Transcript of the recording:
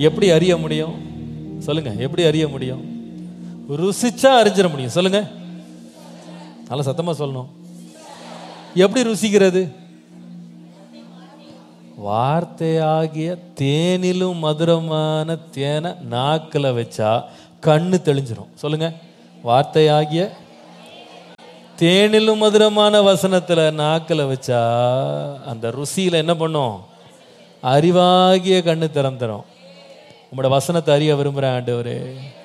எப்படி அறிய முடியும் சொல்லுங்க எப்படி அறிய முடியும் ருசிச்சா அறிஞ்சிட முடியும் சொல்லுங்க நல்லா சத்தமா சொல்லணும் எப்படி ருசிக்கிறது வார்த்தையாகிய தேனிலும் மதுரமான தேனை நாக்கில் வச்சா கண்ணு தெளிஞ்சிரும் சொல்லுங்க வார்த்தையாகிய தேனிலும் மதுரமான வசனத்துல நாக்கில் வச்சா அந்த ருசியில என்ன பண்ணும் அறிவாகிய கண்ணு திறந்துரும் உங்களோட வசனத்தை அறிய விரும்புகிறேன் ஆண்டவரே